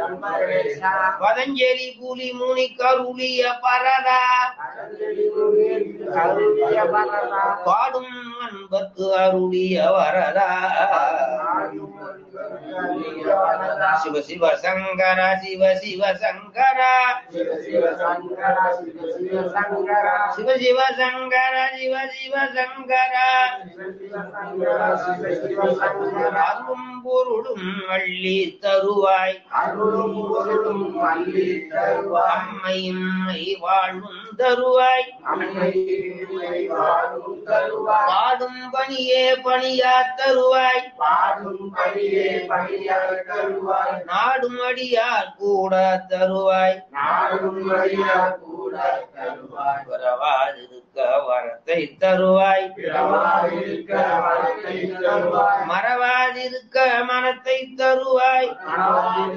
அன்பரேஷா பதஞ்சலி புலி முனி கருளிய பரதா அருளிய வரதா பாடும் அன்பர்க்கு அருளிய வரதா சிவ சிவ சங்கர சிவ சிவ சங்கர சிவ சிவ சங்கர சிவ சிவ சங்கர சிவ சிவ சங்கர சிவ சிவ சங்கர சிவ சிவ சங்கர சிவ சிவ சங்கர அருளும் பொருளும் அள்ளி தருவாய் அருளும் பொருளும் அள்ளி தருவாய் அம்மையும் மை வாழும் தருவாய் அம்மை உம்மை வாழும் தருவாய் பாடும் பணியே பணியா தருவாய் பாடும் படியே பணியாய் தருவாய் நாடும் அடியார் கூட தருவாய் நாடும் வழியா கூட தருவாய் வரவாதிருக்க வரத்தை தருவாய் பிறவாயிருக்க வரத்தை தருவாய் மறவாதிருக்க மனத்தை தருவாய் மனவாய்